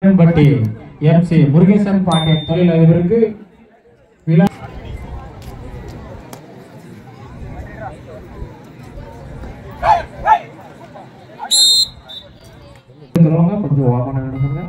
பட்டி M C Murugesan Pandian தொழிலதிபருக்கு விழா இருக்கிறவங்க கொஞ்சம் ஓப்பனாக நடந்துங்க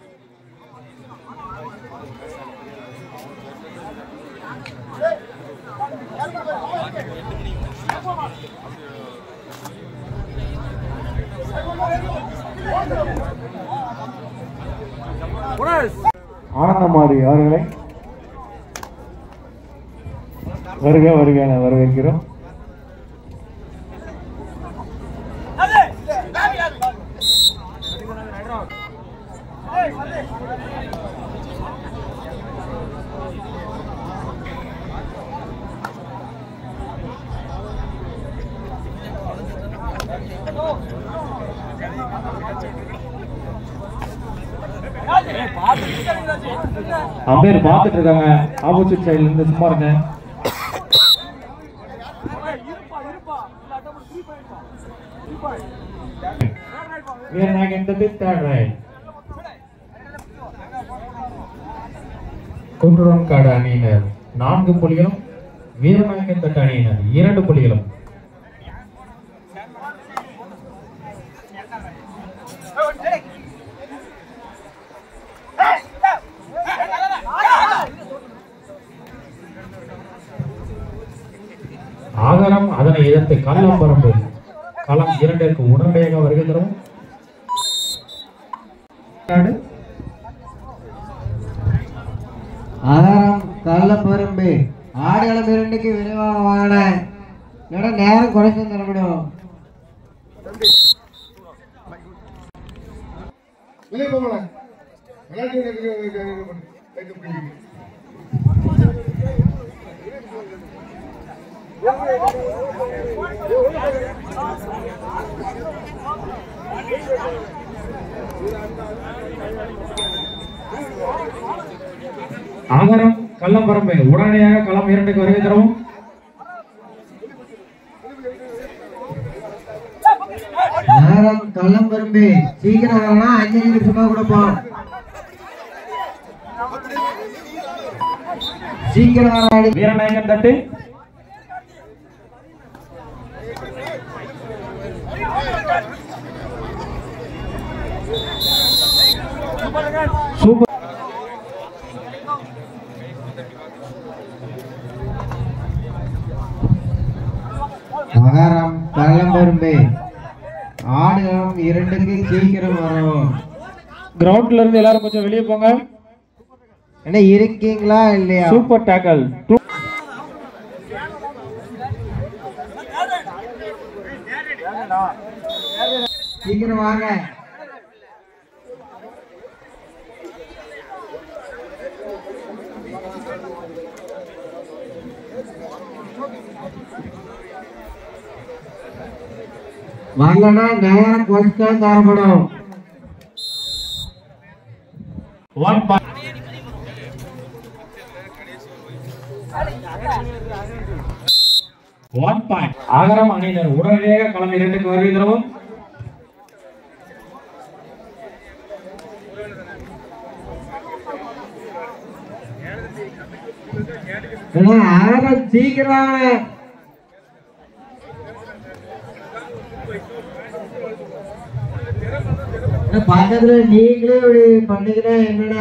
ஆனந்தமாரி அவர்களை வருக வருக என வரவேற்கிறோம் அம்பேர் பார்த்துட்டு இருக்காங்க ஆப்போசிட் சைடுல இருந்து சும்மா இருங்க வீரநாயகன் தட்டி தேர்ட் ரைட் குன்றூரம் காடு அணியினர் நான்கு புள்ளிகளும் வீரநாயகன் தட்டு அணியினர் இரண்டு புள்ளிகளும் ஆகாரம் அதனை எதிர்த்து கள்ளம் பரம்பு களம் இரண்டிற்கு உடனடியாக வருகை தரும் நாடு ஆதாரம் கள்ளப்பரும்பு ஆடுகளம் இரண்டுக்கு விரைவாக வாங்கின இல்லைன்னா நேரம் குறைச்சு தரப்படும் வெளியே போகல விளையாட்டு கைது பிடிக்கும் ஆகாரம் கள்ளம் பரம்பு உடனடியாக களம் இரண்டுக்கு வருகை தரும் நேரம் கள்ளப்பரும்பு சீக்கிரம் வரலாம் அஞ்சு நிமிஷமா கொடுப்போம் சீக்கிரம் வர ஆடு வீரநாயகன் தட்டு சூப்பர் மகாரம் கள்ளம்பரும்பு ஆடுகளம் இரண்டுக்கு சீக்கிரம் வரவும் கிரவுண்ட்ல இருந்து எல்லாரும் கொஞ்சம் வெளியே போங்க என்ன இருக்கீங்களா இல்லையா சூப்பர் டேக்கல் சீக்கிரம் வாங்க வாங்கண்ணா நேரம் கொஞ்சம் தரப்படும் ஒன் ஒன் பாயிண்ட் ஆகரம் அணியினர் உடனடியாக களம் இரண்டுக்கு வருகை தரவும் அண்ணா, ஆரம் சீக்கிரம் வாங்க அண்ணா, பக்கத்துல நீங்களே இப்படி பண்ணீங்கன்னா என்னண்ணா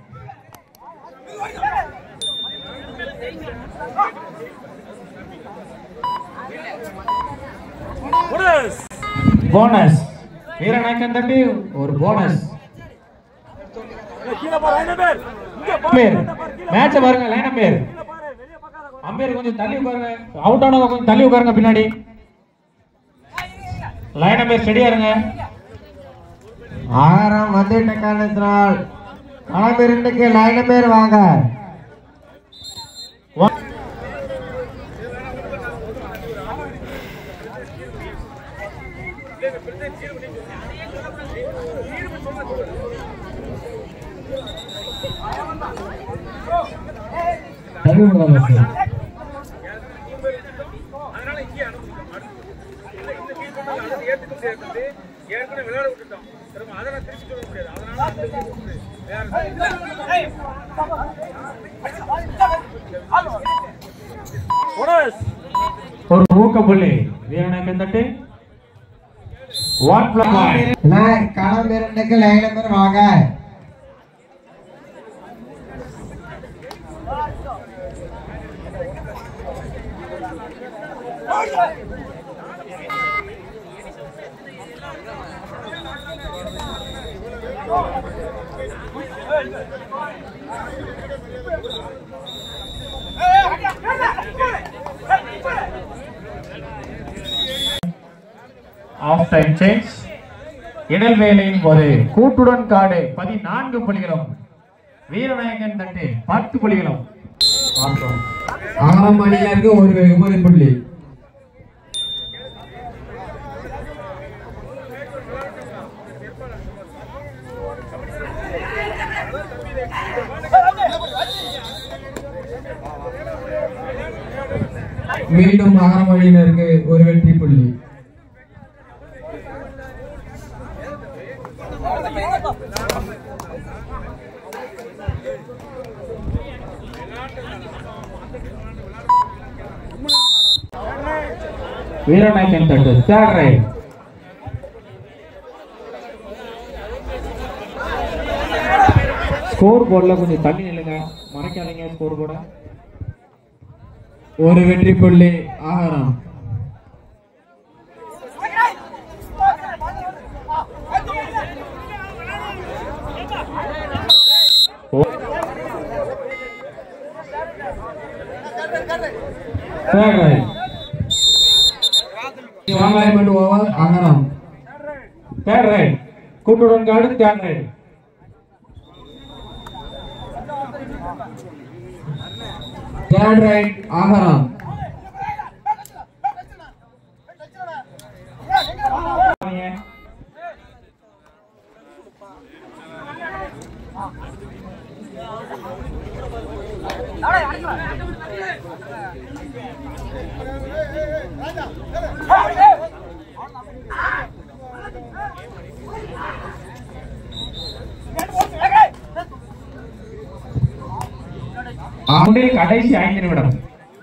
போனஸ் வீரநாயக்கன் தட்டி ஒரு போனஸ் அம்பேர் மேட்ச பாருங்க லைன் அம்பேர் அம்பேர் கொஞ்சம் தள்ளி உட்காருங்க அவுட் ஆனவங்க கொஞ்சம் தள்ளி உட்காருங்க பின்னாடி லைன் அம்பேர் ஸ்டெடியா இருங்க ஆகாரம் வந்துட்ட காரணத்தினால் களம் இரண்டுக்கு லைன் பேர் வாங்க One. தள்ளி விடாத சார். ஒரு ஊக்க புள்ளி வீரநாயக்கன் தட்டு ஒன் பிளஸ் பாயிண்ட் லை- களம் இரண்டுக்கு லைன் நம்பர் வாங்க ஆஃப் டைம் சேஞ்ச் இடைவேளையின் போது கூட்டுடன் காடு பதினான்கு புள்ளிகளும் வீரநாயகன் தட்டு பத்து புள்ளிகளும் பார்த்தோம் ஆறாம் அணியினருக்கு ஒரு வெகுமதி புள்ளி மீண்டும் ஆறாம் அணியினருக்கு ஒரு வெற்றி புள்ளி வீரநாயகன் தட்டு தேர்ட் ரைட் ஸ்கோர் போர்டில் கொஞ்சம் தள்ளி நில்லுங்க மறைக்காதீங்க ஸ்கோர் போர்டை ஒரு வெற்றி புள்ளி ஆகாரம் தேர்ட் ரைட் சிவகாயமன் ஓவர் ஆகாரம் தேர்ட் ரைட் கூட்டுடன் காடு தேர்ட் ரைட் தேர்ட் ரைட் ஆகாரம் அவனுடைய கடைசி ஐந்து நிமிடம்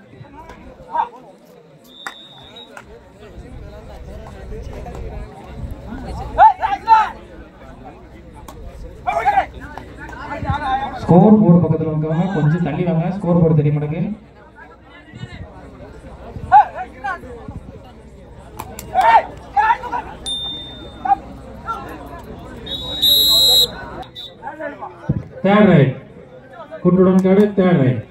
ஸ்கோர் போர்டு பக்கத்துல இருக்கவங்க கொஞ்சம் தள்ளி வாங்க ஸ்கோர் போர்டு தெரியும் எனக்கு தேர்ட் ரைட் குண்டுடன் காடு தேர்ட் ரைட்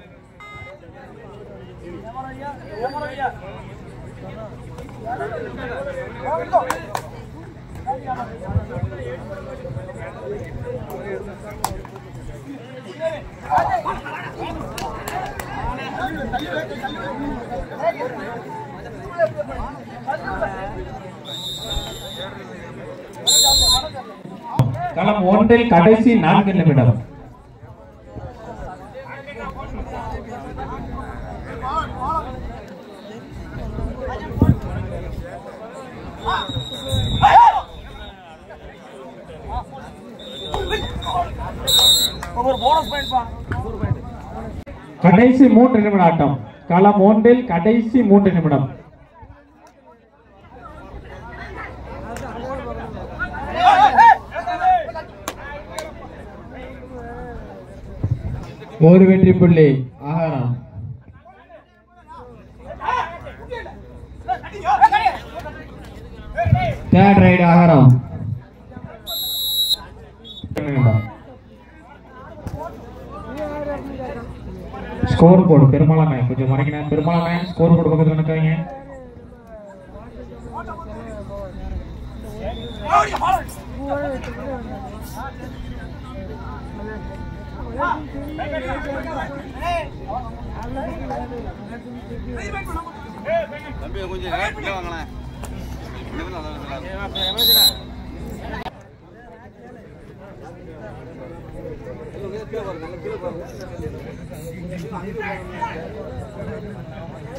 களம் ஒன்றில் கடைசி நான்கு நிமிடம் கடைசி மூன்று நிமிட ஆட்டம் களம் ஒன்றில் கடைசி மூன்று நிமிடம் ஒரு வெற்றி புள்ளி ஆகாரம் தேர்ட் ரைட் ஆகாரம் நிமிடம் ஸ்கோர் போர்டு பெருமாளாமே கொஞ்சம் மறைக்கணும் பெருமாளாமே ஸ்கோர் போர்டு பக்கத்துல நிற்காங்க தம்பி கொஞ்சம் இங்கே வாங்களேன் இந்த மாதிரி நல்லா இருக்குல்ல?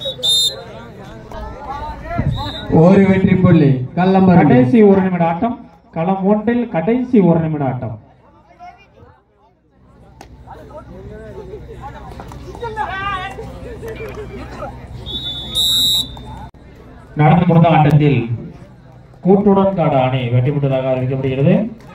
ஒரு வெற்றி புள்ளி கல்லம்பரம் கடைசி ஒரு நிமிட ஆட்டம் களம் ஒன்றில் கடைசி ஒரு நிமிட ஆட்டம் நடந்து முடிந்த ஆட்டத்தில் கூட்டுடன் காடு அணி வெற்றி பெற்றதாக அறிவிக்கப்படுகிறது